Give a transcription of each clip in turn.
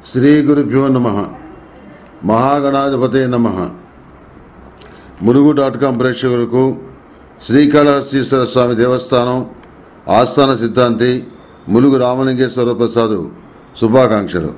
శ్రీ గురుభ్యో నమ మహాగణాధిపతే నమ మురుగు డాట్ కాం ప్రేక్షకులకు శ్రీకాళహస్తీశ్వర స్వామి దేవస్థానం ఆస్థాన సిద్ధాంతి ములుగు రామలింగేశ్వర ప్రసాద్ శుభాకాంక్షలు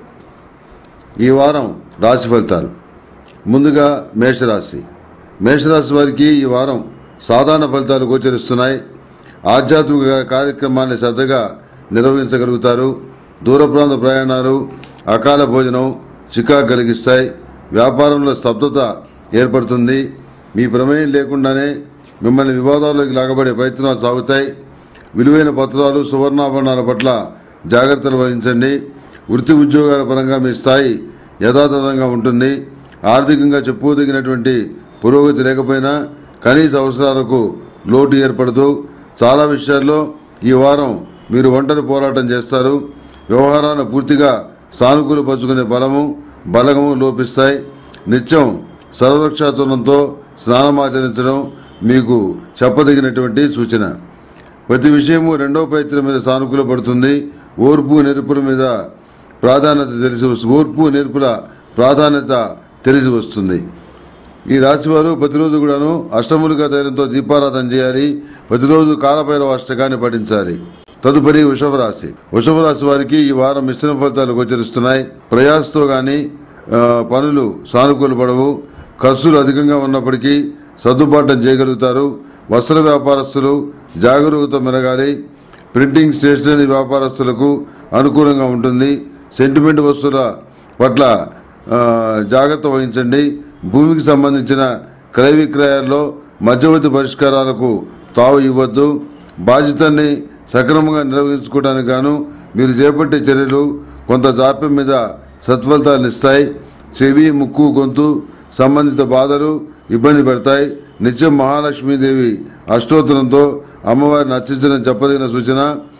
ఈ వారం రాశి ఫలితాలు ముందుగా మేషరాశి మేషరాశి వారికి ఈ వారం సాధారణ ఫలితాలు గోచరిస్తున్నాయి ఆధ్యాత్మిక కార్యక్రమాన్ని శ్రద్ధగా నిర్వహించగలుగుతారు దూర ప్రాంత ప్రయాణాలు అకాల భోజనం చికాకు కలిగిస్తాయి వ్యాపారంలో స్తబ్దత ఏర్పడుతుంది మీ ప్రమేయం లేకుండానే మిమ్మల్ని వివాదాల్లోకి లాగబడే ప్రయత్నాలు సాగుతాయి విలువైన పత్రాలు సువర్ణాభరణాల పట్ల జాగ్రత్తలు వహించండి వృత్తి ఉద్యోగాల పరంగా మీ స్థాయి యథాతథంగా ఉంటుంది ఆర్థికంగా చెప్పుకోదగినటువంటి పురోగతి లేకపోయినా కనీస అవసరాలకు లోటు ఏర్పడుతూ చాలా విషయాల్లో ఈ వారం మీరు ఒంటరి పోరాటం చేస్తారు వ్యవహారాన్ని పూర్తిగా సానుకూలపరుచుకునే బలము బలగము లోపిస్తాయి నిత్యం సర్వరక్షాతులంతో స్నానమాచరించడం మీకు చెప్పదగినటువంటి సూచన ప్రతి విషయము రెండో ప్రయత్నం మీద సానుకూల పడుతుంది ఓర్పు నెరుపుల మీద ప్రాధాన్యత తెలిసి వస్తు- ఓర్పు నేర్పుల ప్రాధాన్యత తెలిసి వస్తుంది ఈ రాశివారు ప్రతిరోజు కూడాను అష్టములుగా ధైర్యంతో దీపారాధన చేయాలి ప్రతిరోజు కాలభైరవ అష్టకాన్ని పఠించాలి తదుపరి వృషభ రాశి వృషభ రాశి వారికి ఈ వారం మిశ్రమ ఫలితాలు గోచరిస్తున్నాయి ప్రయాసతో గాని ఆ, పనులు సానుకూల పడవు ఖర్చులు అధికంగా ఉన్నప్పటికీ సర్దుబాటు చేయగలుగుతారు వస్త్ర వ్యాపారస్తులు జాగరూకత మెరగాలి ప్రింటింగ్ స్టేషనరీ వ్యాపారస్తులకు అనుకూలంగా ఉంటుంది సెంటిమెంట్ వస్తువుల పట్ల ఆ, జాగ్రత్త వహించండి భూమికి సంబంధించిన క్రయ విక్రయాల్లో మధ్యవర్తి పరిష్కారాలకు తావు ఇవ్వద్దు బాధ్యతల్ని సక్రమంగా నిర్వహించుకోవడానికి గాను మీరు చేపట్టే చర్యలు కొంత జాప్యం మీద సత్ఫలితాలను ఇస్తాయి చెవి ముక్కు గొంతు సంబంధిత బాధలు ఇబ్బంది పెడతాయి నిత్యం మహాలక్ష్మీదేవి అష్టోత్తరంతో అమ్మవారిని అర్చించడం చెప్పదగిన సూచన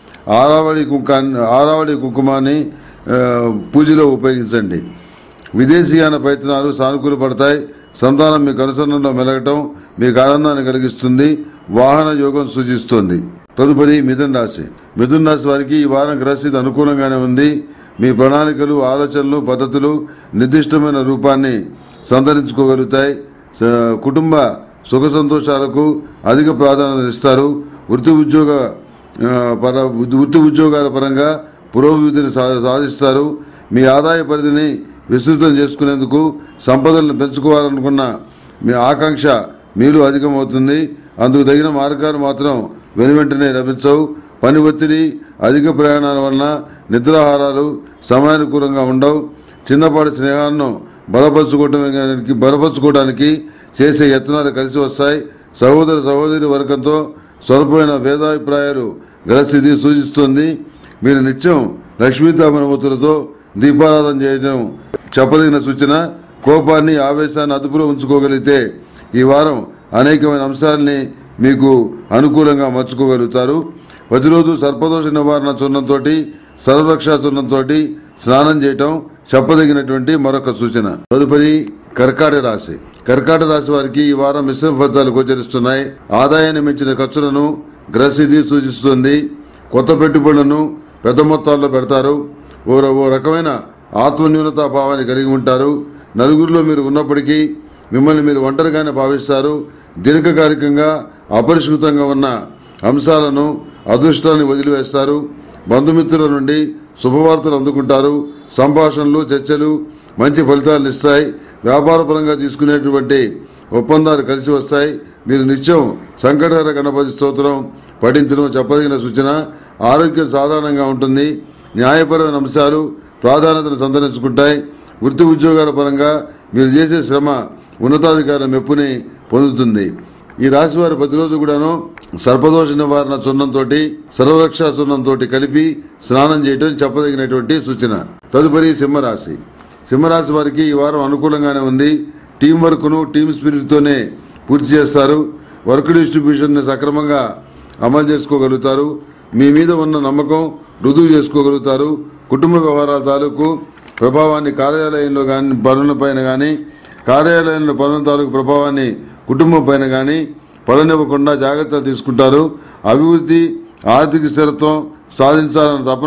ఆరావళి కుంకాన్ని ఆరావళి కుంకుమాన్ని ఆ, పూజలో ఉపయోగించండి విదేశీయాన ప్రయత్నాలు సానుకూల పడతాయి సంతానం మీకు అనుసరణలో మెలగటం మీకు ఆనందాన్ని కలిగిస్తుంది వాహన యోగం సూచిస్తుంది తదుపరి మిథున్ రాశి మిథున్ రాశి వారికి ఈ వారం గ్రహస్థితి అనుకూలంగానే ఉంది మీ ప్రణాళికలు ఆలోచనలు పద్ధతులు నిర్దిష్టమైన రూపాన్ని సంతరించుకోగలుగుతాయి స- కుటుంబ సుఖ సంతోషాలకు అధిక ప్రాధాన్యత ఇస్తారు వృత్తి ఉద్యోగ ఆ, పర వృత్తి ఉద్యోగాల పరంగా పురోభివృద్ధిని సా- సాధిస్తారు మీ ఆదాయ పరిధిని విస్తృతం చేసుకునేందుకు సంపదలను పెంచుకోవాలనుకున్న మీ ఆకాంక్ష మీలో అధికమవుతుంది అందుకు తగిన మార్గాలు మాత్రం వెనువెంటనే లభించవు పని ఒత్తిడి అధిక ప్రయాణాల వలన నిద్రాహారాలు సమయానుకూలంగా ఉండవు చిన్నపాటి స్నేహాలను బలపరుచుకోవడానికి బలపరుచుకోవడానికి చేసే యత్నాలు కలిసి వస్తాయి సహోదర సహోదరి వర్గంతో స్వల్పమైన భేదాభిప్రాయాలు గ్రహస్థితి సూచిస్తుంది మీరు నిత్యం లక్ష్మీతామనమూర్తులతో దీపారాధన చేయడం చెప్పదగిన సూచన కోపాన్ని ఆవేశాన్ని అదుపులో ఉంచుకోగలిగితే ఈ వారం అనేకమైన అంశాలని మీకు అనుకూలంగా మర్చుకోగలుగుతారు ప్రతిరోజు సర్పదోష నివారణ చూర్ణంతో సర్వరక్షా చూర్ణంతో స్నానం చేయటం చెప్పదగినటువంటి మరొక సూచన తదుపరి కర్కాట రాశి కర్కాట రాశి వారికి ఈ వారం మిశ్రమ ఫలితాలు గోచరిస్తున్నాయి ఆదాయాన్ని మించిన ఖర్చులను గ్రహస్థితి సూచిస్తుంది కొత్త పెట్టుబడులను పెద్ద మొత్తాల్లో పెడతారు ఓ ఓ రకమైన ఆత్మన్యూనతా భావాన్ని కలిగి ఉంటారు నలుగురిలో మీరు ఉన్నప్పటికీ మిమ్మల్ని మీరు ఒంటరిగానే భావిస్తారు దీర్ఘకాలికంగా అపరిష్కృతంగా ఉన్న అంశాలను అదృష్టాన్ని వదిలివేస్తారు బంధుమిత్రుల నుండి శుభవార్తలు అందుకుంటారు సంభాషణలు చర్చలు మంచి ఫలితాలను ఇస్తాయి వ్యాపారపరంగా తీసుకునేటువంటి ఒప్పందాలు కలిసి వస్తాయి మీరు నిత్యం సంకటహర గణపతి స్తోత్రం పఠించడం చెప్పదగిన సూచన ఆరోగ్యం సాధారణంగా ఉంటుంది న్యాయపరమైన అంశాలు ప్రాధాన్యతను సంతరించుకుంటాయి వృత్తి ఉద్యోగాల పరంగా మీరు చేసే శ్రమ ఉన్నతాధికారుల మెప్పుని పొందుతుంది ఈ రాశి వారు ప్రతిరోజు కూడాను సర్పదోష నివారణ చున్నంతో సర్వరక్షా చున్నంతో కలిపి స్నానం చేయడం చెప్పదగినటువంటి సూచన తదుపరి సింహరాశి సింహరాశి వారికి ఈ వారం అనుకూలంగానే ఉంది టీం వర్క్ను టీం స్పిరిట్తోనే పూర్తి చేస్తారు వర్క్ డిస్ట్రిబ్యూషన్ సక్రమంగా అమలు చేసుకోగలుగుతారు మీ మీద ఉన్న నమ్మకం రుజువు చేసుకోగలుగుతారు కుటుంబ వ్యవహారాల తాలూకు ప్రభావాన్ని కార్యాలయంలో కానీ పనులపైన కానీ కార్యాలయంలో పనుల తాలూకు ప్రభావాన్ని కుటుంబం పైన కానీ పడనివ్వకుండా జాగ్రత్తలు తీసుకుంటారు అభివృద్ధి ఆర్థిక స్థిరత్వం సాధించాలన్న తపన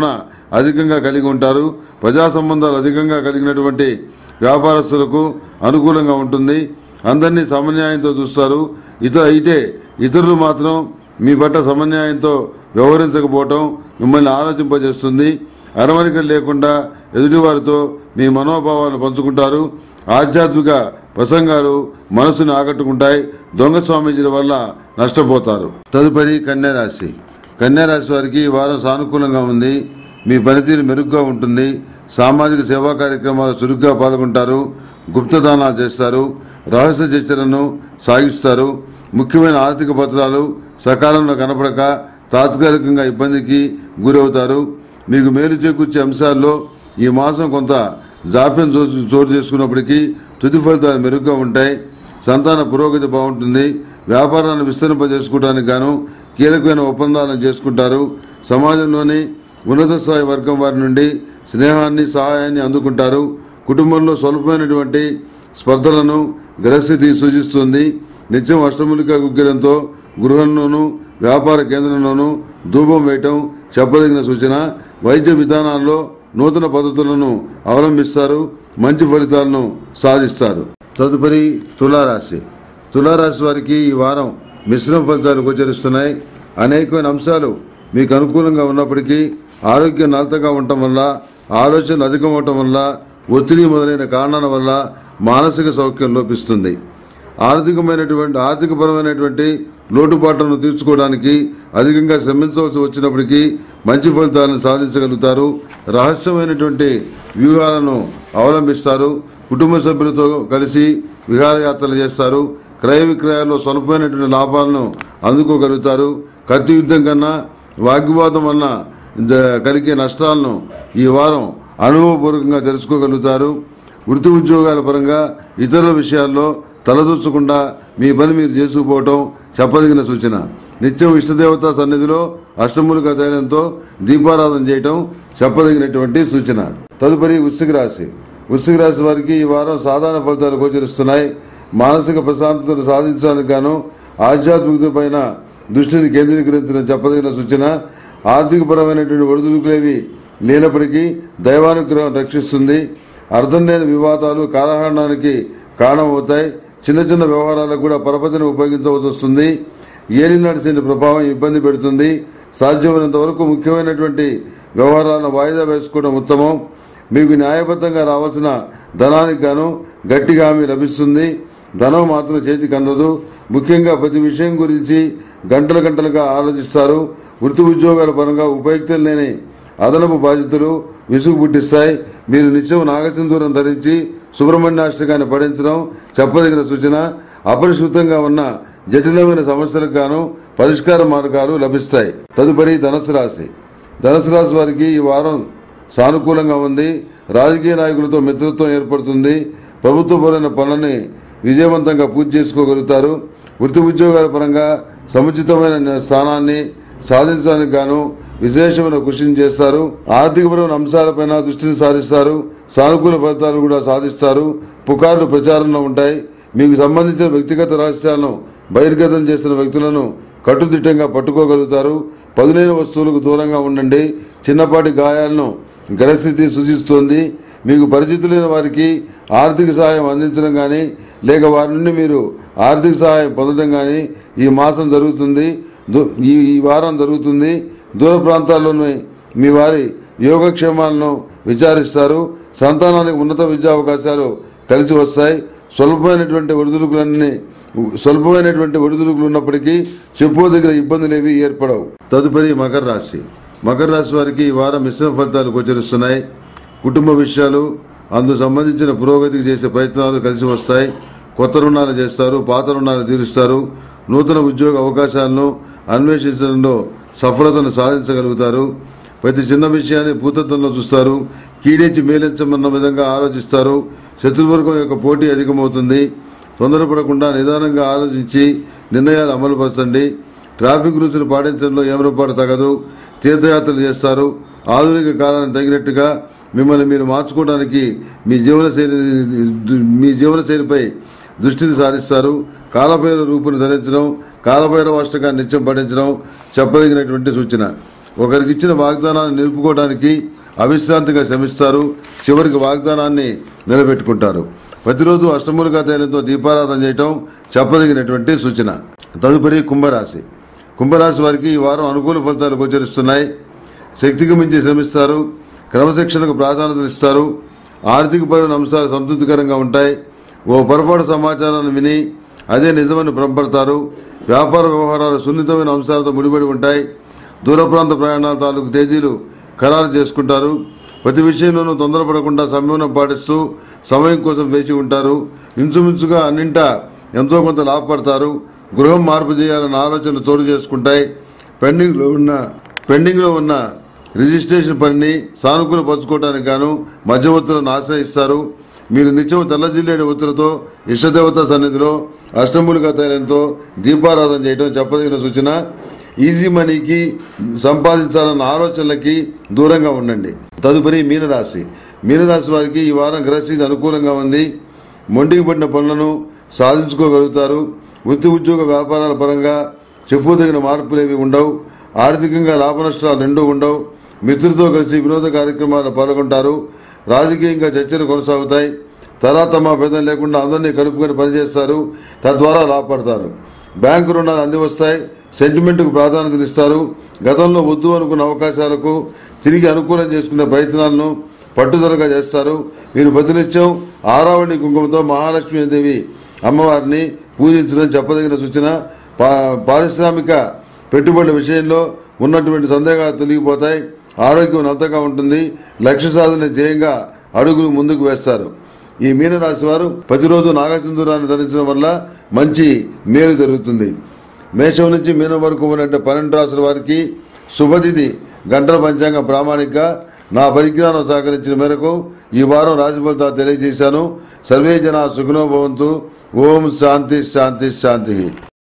అధికంగా కలిగి ఉంటారు ప్రజా సంబంధాలు అధికంగా కలిగినటువంటి వ్యాపారస్తులకు అనుకూలంగా ఉంటుంది అందరినీ సమన్యాయంతో చూస్తారు ఇతర అయితే ఇతరులు మాత్రం మీ పట్ల సమన్యాయంతో వ్యవహరించకపోవటం మిమ్మల్ని ఆలోచింపజేస్తుంది అరమరికలు లేకుండా ఎదుటివారితో మీ మనోభావాలను పంచుకుంటారు ఆధ్యాత్మిక ప్రసంగాలు మనసును ఆకట్టుకుంటాయి దొంగ స్వామీజీల వల్ల నష్టపోతారు తదుపరి కన్యారాశి కన్యారాశి వారికి ఈ వారం సానుకూలంగా ఉంది మీ పనితీరు మెరుగ్గా ఉంటుంది సామాజిక సేవా కార్యక్రమాలు చురుగ్గా పాల్గొంటారు గుప్తదానాలు చేస్తారు రహస్య చర్చలను సాగిస్తారు ముఖ్యమైన ఆర్థిక పత్రాలు సకాలంలో కనపడక తాత్కాలికంగా ఇబ్బందికి గురవుతారు మీకు మేలు చేకూర్చే అంశాల్లో ఈ మాసం కొంత జాప్యం చోటు చోటు చేసుకున్నప్పటికీ తుది ఫలితాలు మెరుగ్గా ఉంటాయి సంతాన పురోగతి బాగుంటుంది వ్యాపారాన్ని విస్తరింపజేసుకోవడానికి గాను కీలకమైన ఒప్పందాలను చేసుకుంటారు సమాజంలోని ఉన్నత స్థాయి వర్గం వారి నుండి స్నేహాన్ని సహాయాన్ని అందుకుంటారు కుటుంబంలో స్వల్పమైనటువంటి స్పర్ధలను గ్రహస్థితి సూచిస్తుంది నిత్యం అష్టములిక గుగ్గిలంతో గృహంలోనూ వ్యాపార కేంద్రంలోనూ ధూపం వేయటం చెప్పదగిన సూచన వైద్య విధానాల్లో నూతన పద్ధతులను అవలంబిస్తారు మంచి ఫలితాలను సాధిస్తారు తదుపరి తులారాశి తులారాశి వారికి ఈ వారం మిశ్రమ ఫలితాలు గోచరిస్తున్నాయి అనేకమైన అంశాలు మీకు అనుకూలంగా ఉన్నప్పటికీ ఆరోగ్యం నలతగా ఉండటం వల్ల ఆలోచనలు అధికం అవటం వల్ల ఒత్తిడి మొదలైన కారణాల వల్ల మానసిక సౌఖ్యం లోపిస్తుంది ఆర్థికమైనటువంటి ఆర్థికపరమైనటువంటి లోటుపాట్లను తీర్చుకోవడానికి అధికంగా శ్రమించవలసి వచ్చినప్పటికీ మంచి ఫలితాలను సాధించగలుగుతారు రహస్యమైనటువంటి వ్యూహాలను అవలంబిస్తారు కుటుంబ సభ్యులతో కలిసి విహారయాత్రలు చేస్తారు క్రయ విక్రయాల్లో స్వల్పమైనటువంటి లాభాలను అందుకోగలుగుతారు కత్తి యుద్ధం కన్నా వాగ్వివాదం వలన ద- కలిగే నష్టాలను ఈ వారం అనుభవపూర్వకంగా తెలుసుకోగలుగుతారు వృత్తి ఉద్యోగాల పరంగా ఇతరుల విషయాల్లో తలదూర్చకుండా మీ పని మీరు చేసుకుపోవటం చెప్పదగిన సూచన నిత్యం ఇష్టదేవత సన్నిధిలో అష్టములుగా ధైర్యంతో దీపారాధన చేయటం చెప్పదగినటువంటి సూచన తదుపరి వృశ్చిక రాశి వృశ్చిక రాశి వారికి ఈ వారం సాధారణ ఫలితాలు గోచరిస్తున్నాయి మానసిక ప్రశాంతతను సాధించడానికి గాను ఆధ్యాత్మికత పైన దృష్టిని కేంద్రీకరించడం చెప్పదగిన సూచన ఆర్థికపరమైనటువంటి ఒడిదుడుకులేవి లేనప్పటికీ దైవానుగ్రహం రక్షిస్తుంది అర్థం లేని వివాదాలు కాలహరణానికి కారణమవుతాయి చిన్న చిన్న వ్యవహారాలకు కూడా పరపతిని ఉపయోగించవలసి వస్తుంది ఏలినాటి శని ప్రభావం ఇబ్బంది పెడుతుంది సాధ్యమైనంత వరకు ముఖ్యమైనటువంటి వ్యవహారాలను వాయిదా వేసుకోవడం ఉత్తమం మీకు న్యాయబద్ధంగా రావాల్సిన ధనానికి గాను గట్టిగా హామీ లభిస్తుంది ధనం మాత్రం చేతికి అందదు ముఖ్యంగా ప్రతి విషయం గురించి గంటల గంటలుగా ఆలోచిస్తారు వృత్తి ఉద్యోగాల పరంగా ఉపయుక్తం లేని అదనపు బాధ్యతలు విసుగు పుట్టిస్తాయి మీరు నిత్యం నాగసింధూరం ధరించి సుబ్రహ్మణ్యాష్టకాన్ని పఠించడం చెప్పదగిన సూచన అపరిశుద్ధంగా ఉన్న జటిలమైన సమస్యలకు గాను పరిష్కార మార్గాలు లభిస్తాయి తదుపరి ధనుసు రాశి ధనుసు రాశి వారికి ఈ వారం సానుకూలంగా ఉంది రాజకీయ నాయకులతో మిత్రత్వం ఏర్పడుతుంది ప్రభుత్వపరమైన పనులని విజయవంతంగా పూర్తి చేసుకోగలుగుతారు వృత్తి ఉద్యోగాల పరంగా సముచితమైన స్థానాన్ని సాధించడానికి గాను విశేషమైన కృషిని చేస్తారు ఆర్థికపరమైన అంశాలపైన దృష్టిని సారిస్తారు సానుకూల ఫలితాలు కూడా సాధిస్తారు పుకార్లు ప్రచారంలో ఉంటాయి మీకు సంబంధించిన వ్యక్తిగత రహస్యాలను బహిర్గతం చేసిన వ్యక్తులను కట్టుదిట్టంగా పట్టుకోగలుగుతారు పదునైన వస్తువులకు దూరంగా ఉండండి చిన్నపాటి గాయాలను గ్రహస్థితి సూచిస్తోంది మీకు పరిచితులైన వారికి ఆర్థిక సహాయం అందించడం కానీ లేక వారి నుండి మీరు ఆర్థిక సహాయం పొందడం కానీ ఈ మాసం జరుగుతుంది దు- ఈ ఈ వారం జరుగుతుంది దూర ప్రాంతాల్లోని మీ వారి యోగక్షేమాలను విచారిస్తారు సంతానానికి ఉన్నత విద్యా అవకాశాలు కలిసి వస్తాయి స్వల్పమైనటువంటి ఒడిదుడుకులన్నీ స్వల్పమైనటువంటి ఒడిదుడుకులు ఉన్నప్పటికీ చెప్పుకోదగిన ఇబ్బందులు ఏవి ఏర్పడవు తదుపరి మకర రాశి మకర రాశి వారికి ఈ వారం మిశ్రమ ఫలితాలు గోచరిస్తున్నాయి కుటుంబ విషయాలు అందుకు సంబంధించిన పురోగతికి చేసే ప్రయత్నాలు కలిసి వస్తాయి కొత్త రుణాలు చేస్తారు పాత రుణాలు తీరుస్తారు నూతన ఉద్యోగ అవకాశాలను అన్వేషించడంలో సఫలతను సాధించగలుగుతారు ప్రతి చిన్న విషయాన్ని భూతత్వంలో చూస్తారు కీడేచి మేలించమన్న విధంగా ఆలోచిస్తారు శత్రువర్గం యొక్క పోటీ అధికమవుతుంది తొందరపడకుండా నిదానంగా ఆలోచించి నిర్ణయాలు అమలుపరచండి ట్రాఫిక్ రూల్స్ను పాటించడంలో ఏమరపాటు తగదు తీర్థయాత్రలు చేస్తారు ఆధునిక కాలానికి తగినట్టుగా మిమ్మల్ని మీరు మార్చుకోవడానికి మీ జీవనశైలి మీ జీవనశైలిపై దృష్టిని సారిస్తారు కాలభైరవ రూపును ధరించడం కాలభైరవ అష్టకాన్ని నిత్యం పఠించడం చెప్పదగినటువంటి సూచన ఒకరికి ఇచ్చిన వాగ్దానాన్ని నిలుపుకోవడానికి అవిశ్రాంతిగా శ్రమిస్తారు చివరికి వాగ్దానాన్ని నిలబెట్టుకుంటారు ప్రతిరోజు అష్టములుగా తైలంతో దీపారాధన చేయటం చెప్పదగినటువంటి సూచన తదుపరి కుంభరాశి కుంభరాశి వారికి ఈ వారం అనుకూల ఫలితాలు గోచరిస్తున్నాయి శక్తికి మించి శ్రమిస్తారు క్రమశిక్షణకు ప్రాధాన్యత ఇస్తారు ఆర్థికపరమైన అంశాలు సంతృప్తికరంగా ఉంటాయి ఓ పొరపాటు సమాచారాన్ని విని అదే నిజమని భ్రమపడతారు వ్యాపార వ్యవహారాలు సున్నితమైన అంశాలతో ముడిపడి ఉంటాయి దూర ప్రాంత ప్రయాణాల తాలూకు తేదీలు ఖరారు చేసుకుంటారు ప్రతి విషయంలోనూ తొందరపడకుండా సంయమనం పాటిస్తూ సమయం కోసం వేచి ఉంటారు ఇంచుమించుగా అన్నింటా ఎంతో కొంత లాభపడతారు గృహం మార్పు చేయాలన్న ఆలోచనలు చోటు చేసుకుంటాయి పెండింగ్లో ఉన్న పెండింగ్లో ఉన్న రిజిస్ట్రేషన్ పనిని సానుకూల పరుచుకోవడానికి గాను మధ్యవర్తులను ఆశ్రయిస్తారు మీరు నిత్యం తెల్లజిల్లేడు ఒత్తులతో ఇష్టదేవత సన్నిధిలో అష్టములుగా తైలంతో దీపారాధన చేయడం చెప్పదగిన సూచన ఈజీ మనీకి సంపాదించాలన్న ఆలోచనలకి దూరంగా ఉండండి తదుపరి మీనరాశి మీనరాశి వారికి ఈ వారం గ్రహస్థితి అనుకూలంగా ఉంది మొండికి పడిన పనులను సాధించుకోగలుగుతారు వృత్తి ఉద్యోగ వ్యాపారాల పరంగా చెప్పుదగిన మార్పులేవి ఉండవు ఆర్థికంగా లాభ నష్టాలు రెండూ ఉండవు మిత్రులతో కలిసి వినోద కార్యక్రమాల్లో పాల్గొంటారు రాజకీయంగా చర్చలు కొనసాగుతాయి తలా తమ భేదం లేకుండా అందరినీ కలుపుకొని పనిచేస్తారు తద్వారా లాభపడతారు బ్యాంకు రుణాలు అందివస్తాయి సెంటిమెంట్కు ప్రాధాన్యత ఇస్తారు గతంలో వద్దు అనుకున్న అవకాశాలకు తిరిగి అనుకూలం చేసుకునే ప్రయత్నాలను పట్టుదలగా చేస్తారు మీరు ప్రతినిత్యం ఆరావళి కుంకుమతో మహాలక్ష్మీ దేవి అమ్మవారిని పూజించడం చెప్పదగిన సూచన పా- పారిశ్రామిక పెట్టుబడుల విషయంలో ఉన్నటువంటి సందేహాలు తొలగిపోతాయి ఆరోగ్యం నంతగా ఉంటుంది లక్ష్య సాధన ధ్యేయంగా అడుగులు ముందుకు వేస్తారు ఈ మీనరాశి వారు ప్రతిరోజు నాగచంద్రాన్ని ధరించడం వల్ల మంచి మేలు జరుగుతుంది మేషం నుంచి మీనం వరకు ఉన్నట్టు పన్నెండు రాసుల వారికి శుభతిథి గంటల పంచాంగం ప్రామాణిక నా పరిజ్ఞానం సహకరించిన మేరకు ఈ వారం రాజఫలితాలు తెలియజేశాను సర్వే జన సుఖనోభవంతు ఓం శాంతి శాంతి శాంతి